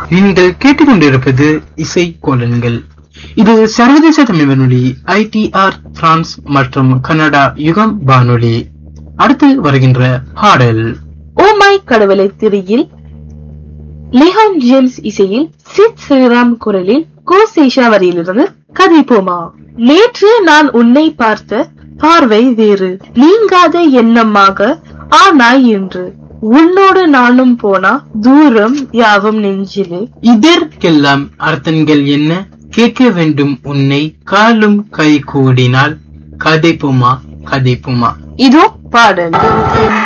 நீங்கள் கேட்டுக்கொண்டிருப்பது இசை கோலன்கள் இது சர்வதேச தமிழ் வானொலி ஐடிஆர் பிரான்ஸ் மற்றும் கனடா யுகம் வானொலி அடுத்து வருகின்ற பாடல் ஓ மை கடவுளை திரியில் லிஹான் ஜேம்ஸ் இசையில் சித் ஸ்ரீராம் குரலில் கோ சேஷா வரியிலிருந்து கதை போமா நேற்று நான் உன்னை பார்த்த பார்வை வேறு நீங்காத எண்ணமாக ஆனாய் என்று உன்னோடு நானும் போனா தூரம் யாவும் நெஞ்சிலே இதற்கெல்லாம் அர்த்தங்கள் என்ன கேட்க வேண்டும் உன்னை காலும் கை கூடினால் கதைப்புமா கதைப்புமா இதோ பாடல்